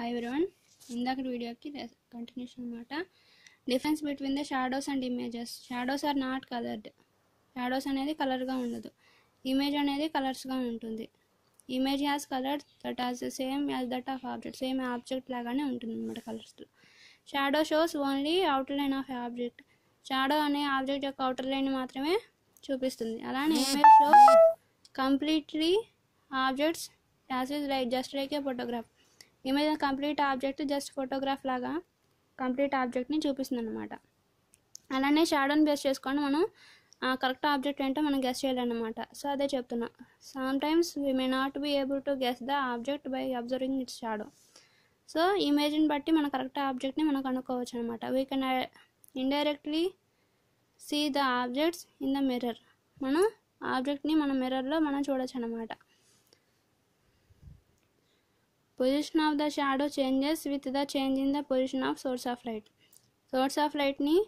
hi everyone ఇందాక వీడియోకి continuation అనమాట difference between the shadows and images shadows are not coloured shadows అనేది కలర్గా ఉండదు ఇమేజ్ అనేది కలర్స్గా ఉంటుంది image has colour that has the same as that of object same object లాగానే ఉంటుంది అనమాట కలర్స్లో shadow shows only outer line of object shadow అనే ఆబ్జెక్ట్ యొక్క అవుటర్ లైన్ మాత్రమే చూపిస్తుంది అలానే image shows completely objects as is like just like a photograph image complete object just photograph లాగా కంప్లీట్ ఆబ్జెక్ట్ని చూపిస్తుంది అనమాట అలానే షాడోని బేస్ చేసుకొని మనం కరెక్ట్ ఆబ్జెక్ట్ ఏంటో మనం గెస్ చేయాలన్నమాట సో అదే చెప్తున్నా sometimes we may not be able to guess the object by observing its shadow so ఇమేజ్ని బట్టి మనం కరెక్ట్ ఆబ్జెక్ట్ని మనం కనుక్కోవచ్చు అనమాట we can indirectly see the objects in the mirror మనం ఆబ్జెక్ట్ని మన మిర్రర్లో మనం చూడొచ్చు అనమాట position of the shadow changes with the change in the position of source of light source of లైట్ని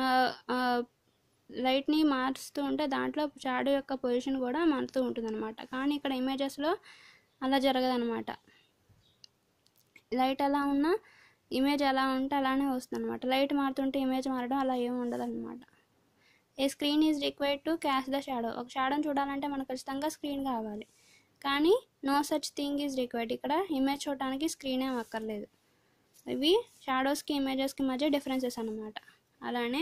లైట్ని మారుస్తూ ఉంటే దాంట్లో షాడో యొక్క పొజిషన్ కూడా మారుతూ ఉంటుంది అనమాట కానీ ఇక్కడ ఇమేజెస్లో అలా జరగదనమాట లైట్ ఎలా ఉన్నా ఇమేజ్ ఎలా ఉంటే అలానే వస్తుంది అనమాట లైట్ మారుతుంటే ఇమేజ్ మారడం అలా ఏమి ఉండదు అనమాట a screen is required to cast the shadow ఒక షాడోని చూడాలంటే మనకు ఖచ్చితంగా స్క్రీన్ కావాలి కానీ no such thing is required ఇక్కడ ఇమేజ్ చూడటానికి స్క్రీన్ ఏం అక్కర్లేదు ఇవి షాడోస్కి ఇమేజెస్కి మధ్య డిఫరెన్సెస్ అనమాట అలానే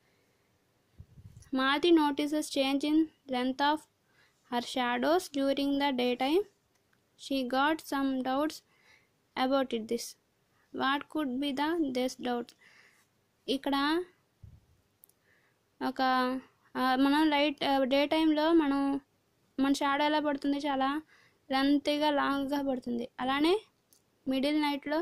Maruthi notices change in length of her shadows during the day time she got some doubts about it this what could be the this doubts ఇక్కడ ఒక మనం లైట్ డే టైంలో మనం మన షాడో ఎలా పడుతుంది చాలా లెంత్గా లాంగ్గా పడుతుంది అలానే మిడిల్ నైట్లో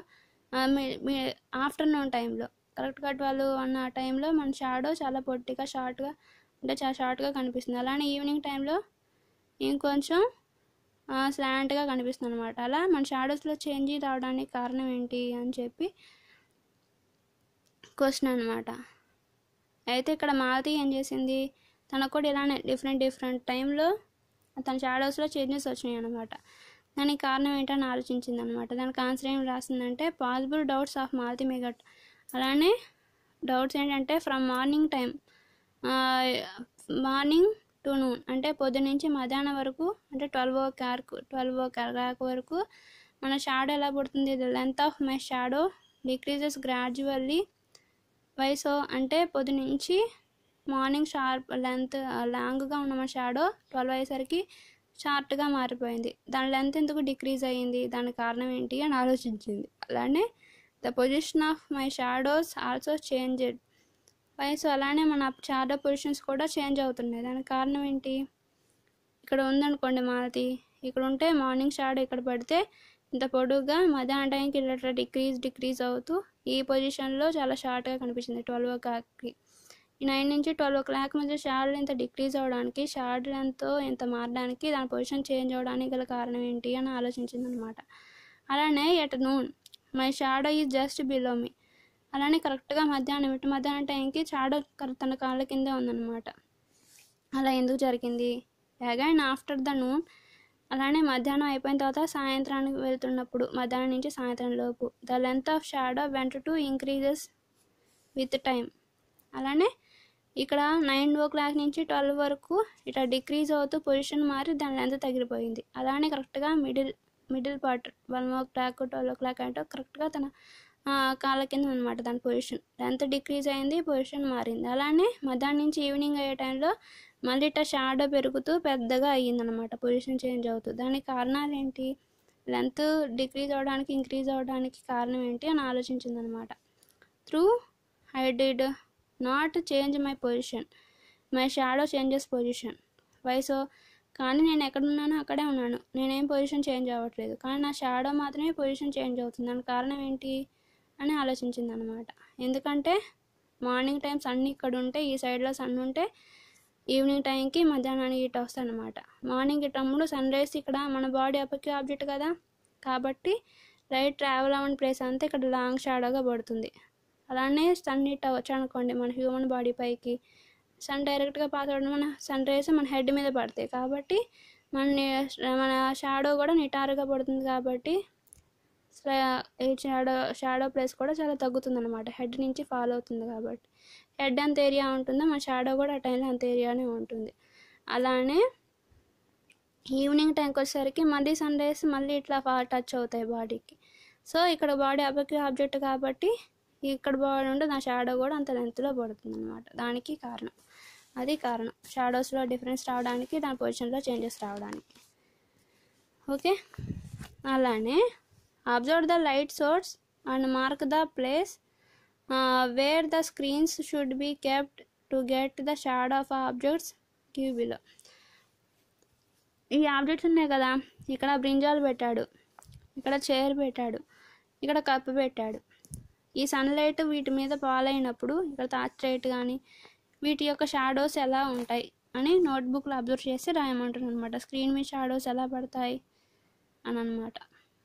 ఆఫ్టర్నూన్ టైంలో కరెక్ట్గా ట్వెల్వ్ అన్న టైంలో మన షాడో చాలా పొట్టిగా షార్ట్గా అంటే చాలా షార్ట్గా కనిపిస్తుంది అలానే ఈవినింగ్ టైంలో ఇంకొంచెం స్లాంట్గా కనిపిస్తుంది అనమాట అలా మన షాడోస్లో చేంజ్ రావడానికి కారణం ఏంటి అని చెప్పి క్వశ్చన్ అనమాట అయితే ఇక్కడ మాలతి ఏం చేసింది తనకు కూడా ఇలానే డిఫరెంట్ డిఫరెంట్ టైంలో తన షాడోస్లో చేంజెస్ వచ్చినాయి అనమాట దానికి కారణం ఏంటని ఆలోచించింది అనమాట దానికి ఆన్సర్ ఏం రాసిందంటే possible doubts of Malathi may get అలానే డౌట్స్ ఏంటంటే from morning time morning to noon అంటే పొద్దున్న నుంచి మధ్యాహ్నం వరకు అంటే twelve o'clock twelve o'clock వరకు మన షాడో ఎలా పడుతుంది the length of my shadow decreases gradually వయసు అంటే పొద్దు నుంచి మార్నింగ్ షార్ప్ లెంత్ లాంగ్గా ఉన్న మన షాడో ట్వెల్వ్ అయ్యేసరికి షార్ట్గా మారిపోయింది దాని లెంత్ ఎందుకు డిక్రీజ్ అయ్యింది దానికి కారణం ఏంటి అని ఆలోచించింది అలానే the position of my shadows also changed వయసు అలానే మన షాడో పొజిషన్స్ కూడా చేంజ్ అవుతున్నాయి దానికి కారణం ఏంటి ఇక్కడ ఉందనుకోండి మాలతి ఇక్కడ ఉంటే మార్నింగ్ షాడో ఇక్కడ పడితే ఇంత పొడుగ్గా మధ్యాహ్నం టైంకి ఇట్లా డిక్రీజ్ డిక్రీజ్ అవుతూ ఈ పొజిషన్లో చాలా షార్ట్గా కనిపించింది ట్వెల్వ్ ఓ క్లాక్కి ఈ నైన్ నుంచి ట్వెల్వ్ ఓ క్లాక్ మధ్య షార్ట్ ఇంత డిక్రీజ్ అవ్వడానికి షార్ట్ లెంత్ ఇంత మారడానికి దాని పొజిషన్ చేంజ్ అవ్వడానికి గల కారణం ఏంటి అని ఆలోచించింది అనమాట అలానే at noon my shadow is just below me అలానే కరెక్ట్గా మధ్యాహ్నం ఇటు మధ్యాహ్నం టైంకి షాడో తన కాళ్ళ కిందే ఉందన్నమాట అలా ఎందుకు జరిగింది అగైన్ ఆఫ్టర్ ద నూన్ అలానే మధ్యాహ్నం అయిపోయిన తర్వాత సాయంత్రానికి వెళ్తున్నప్పుడు మధ్యాహ్నం నుంచి సాయంత్రం లోపు the length of shadow went to increases with time అలానే ఇక్కడ నైన్ ఓ క్లాక్ నుంచి ట్వెల్వ్ వరకు ఇట్లా డిక్రీజ్ అవుతూ పొజిషన్ మారి దాని లెంత్ తగ్గిపోయింది అలానే కరెక్ట్గా middle middle part one o'clock twelve o'clock అంటే కరెక్ట్గా తన కాళ్ళ కింద అనమాట దాని పొజిషన్ లెంత్ డిక్రీజ్ అయింది పొజిషన్ మారింది అలానే మధ్యాహ్నం నుంచి ఈవినింగ్ అయ్యే టైంలో మళ్ళీ ఇట్లా షాడో పెరుగుతూ పెద్దగా అయ్యిందనమాట పొజిషన్ చేంజ్ అవుతూ దానికి కారణాలు ఏంటి లెంత్ డిక్రీజ్ అవ్వడానికి ఇంక్రీజ్ అవ్వడానికి కారణం ఏంటి అని ఆలోచించింది అనమాట through I did not change my position my shadow changes position వయసు కానీ నేను ఎక్కడ ఉన్నానో అక్కడే ఉన్నాను నేనేం పొజిషన్ చేంజ్ అవ్వట్లేదు కానీ నా షాడో మాత్రమే పొజిషన్ చేంజ్ అవుతుంది దానికి కారణం ఏంటి అని ఆలోచించింది అనమాట ఎందుకంటే మార్నింగ్ టైం సన్ ఇక్కడ ఉంటే ఈ సైడ్లో సన్ ఉంటే ఈవినింగ్ టైంకి మధ్యాహ్నానికి ఇటు వస్తాయి అనమాట మార్నింగ్ ఇటప్పుడు సన్ రైజ్ ఇక్కడ మన బాడీ అప్పకి ఆబ్జెక్ట్ కదా కాబట్టి లైట్ ట్రావెల్ అవ్వని ప్లేస్ అంతా ఇక్కడ లాంగ్ షాడోగా పడుతుంది అలానే సన్ ఇట్ వచ్చానుకోండి మన హ్యూమన్ బాడీ పైకి సన్ డైరెక్ట్గా పాస్ అవ్వడం మన సన్ రేస్ మన హెడ్ మీద పడతాయి కాబట్టి మన మన షాడో కూడా నిటారుగా పడుతుంది కాబట్టి ఈ షాడో షాడో ప్లేస్ కూడా చాలా తగ్గుతుంది అనమాట హెడ్ నుంచి ఫాలో అవుతుంది కాబట్టి హెడ్ ఎంత ఏరియా ఉంటుందో మన షాడో కూడా ఆ టైంలో అంత ఏరియానే ఉంటుంది అలానే ఈవినింగ్ టైంకి వచ్చేసరికి మళ్ళీ సన్ రేస్ మళ్ళీ ఇట్లా టచ్ అవుతాయి బాడీకి సో ఇక్కడ బాడీ అబకి ఆబ్జెక్ట్ కాబట్టి ఇక్కడ బాడీ ఉంటే నా షాడో కూడా అంత లెంత్లో పడుతుంది అనమాట దానికి కారణం అది కారణం షాడోస్లో డిఫరెన్స్ రావడానికి దాని పొజిషన్లో చేంజెస్ రావడానికి ఓకే అలానే observe the light source and mark the place where the screens should be kept to get the shadow of objects give below ఈ ఆబ్జెక్ట్స్ ఉన్నాయి కదా ఇక్కడ బ్రింజాల్ పెట్టాడు ఇక్కడ చైర్ పెట్టాడు ఇక్కడ కప్పు పెట్టాడు ఈ సన్లైట్ వీటి మీద పాలైనప్పుడు ఇక్కడ టార్చ్ లైట్ కానీ వీటి యొక్క షాడోస్ ఎలా ఉంటాయి అని నోట్బుక్లో అబ్జర్వ్ చేసి రాయమంటున్నాను అనమాట స్క్రీన్ మీద షాడోస్ ఎలా పడతాయి అని అనమాట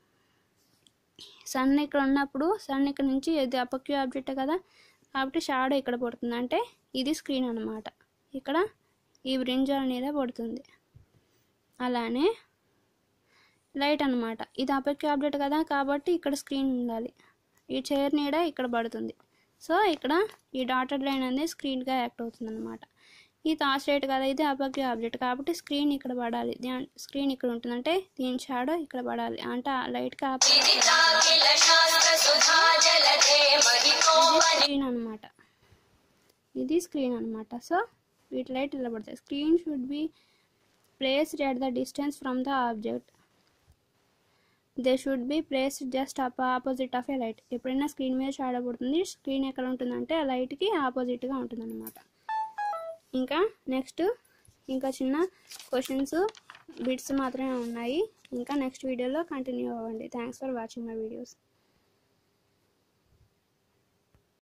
సన్ ఇక్కడ ఉన్నప్పుడు సన్ ఇక్కడ నుంచి ఇది అపక్యూ ఆబ్జెక్ట్ కదా కాబట్టి షాడో ఇక్కడ పడుతుంది అంటే ఇది స్క్రీన్ అనమాట ఇక్కడ ఈ బ్రింజాల్ మీద పడుతుంది అలానే లైట్ అనమాట ఇది అపక్యూ ఆబ్జెక్ట్ కదా కాబట్టి ఇక్కడ స్క్రీన్ ఉండాలి ఈ చైర్ నీడ ఇక్కడ పడుతుంది సో ఇక్కడ ఈ డాటెడ్ లైన్ అనేది స్క్రీన్గా యాక్ట్ అవుతుంది అనమాట ఈ టార్చ్ లైట్ కదా ఇది అపక్యూ ఆబ్జెక్ట్ కాబట్టి స్క్రీన్ ఇక్కడ పడాలి దీని స్క్రీన్ ఇక్కడ ఉంటుంది అంటే దీని షాడో ఇక్కడ పడాలి అంటే ఆ లైట్కి స్క్రీన్ అనమాట ఇది స్క్రీన్ అనమాట సో వీటి లైట్ ఇలా పడతాయి screen should be placed at the distance from the object they should be placed just up opposite of a light ఎప్పుడైనా స్క్రీన్ మీద షాడో పడుతుంది స్క్రీన్ ఎక్కడ ఉంటుందంటే ఆ లైట్కి ఆపోజిట్గా ఉంటుంది అనమాట ఇంకా నెక్స్ట్ ఇంకా చిన్న క్వశ్చన్స్ బిట్స్ మాత్రమే ఉన్నాయి ఇంకా నెక్స్ట్ వీడియోలో కంటిన్యూ అవ్వండి thanks for watching my videos